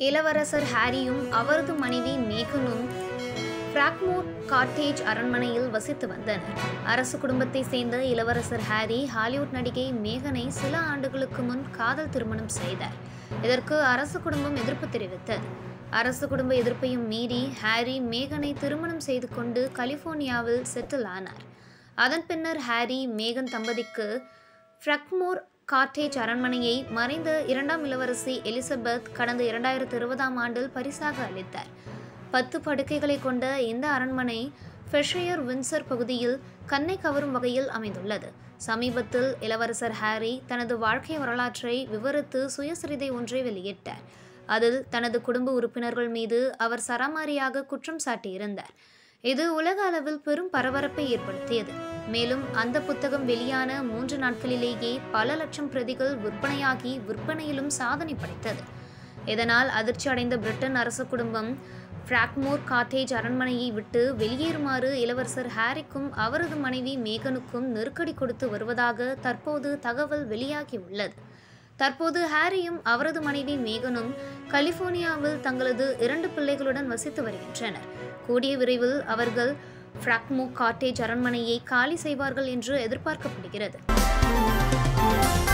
இளவரசர் ஹாரியும் அவரது மனைவி மேகனும் பிராக்மோர் காட்டேஜ் அரண்மனையில் வசித்து வந்தனர் அரசு குடும்பத்தை சேர்ந்த இளவரசர் ஹாரி ஹாலிவுட் நடிகை மேகனை சில ஆண்டுகளுக்கு முன் காதல் திருமணம் செய்தார் இதற்கு அரசு குடும்பம் எதிர்ப்பு தெரிவித்தது அரசு குடும்ப எதிர்ப்பையும் மீறி ஹாரி மேகனை திருமணம் செய்து கொண்டு கலிபோர்னியாவில் செட்டில் ஆனார் அதன் பின்னர் ஹாரி மேகன் தம்பதிக்கு ஃப்ரக்மோர் காட்டேஜ் அரண்மனையை மறைந்த இரண்டாம் இளவரசி எலிசபெத் கடந்த இரண்டாயிரத்து இருபதாம் ஆண்டில் பரிசாக அளித்தார் பத்து படுக்கைகளை கொண்ட இந்த அரண்மனை ஃபெஷயர் வின்சர் பகுதியில் கண்ணை கவரும் வகையில் அமைந்துள்ளது சமீபத்தில் இளவரசர் ஹாரி தனது வாழ்க்கை வரலாற்றை விவரித்து சுயசரிதை ஒன்றை வெளியிட்டார் அதில் தனது குடும்ப உறுப்பினர்கள் மீது அவர் சராமாரியாக குற்றம் சாட்டியிருந்தார் இது உலக அளவில் பெரும் பரபரப்பை ஏற்படுத்தியது மேலும் அந்த புத்தகம் வெளியான மூன்று நாட்களிலேயே பல லட்சம் பிரதிகள் விற்பனையாகி விற்பனையிலும் சாதனை படைத்தது இதனால் அதிர்ச்சி அடைந்த பிரிட்டன் அரச குடும்பம் ஃப்ராக்மோர் காட்டேஜ் அரண்மனையை விட்டு வெளியேறுமாறு இளவரசர் ஹாரிக்கும் அவரது மனைவி மேகனுக்கும் நெருக்கடி கொடுத்து வருவதாக தற்போது தகவல் வெளியாகியுள்ளது தற்போது ஹாரியும் அவரது மனைவி மேகனும் கலிபோர்னியாவில் தங்களது இரண்டு பிள்ளைகளுடன் வசித்து வருகின்றனர் கூடிய விரைவில் அவர்கள் ஃப்ராக்மோ காட்டேஜ் அரண்மனையை காலி செய்வார்கள் என்று எதிர்பார்க்கப்படுகிறது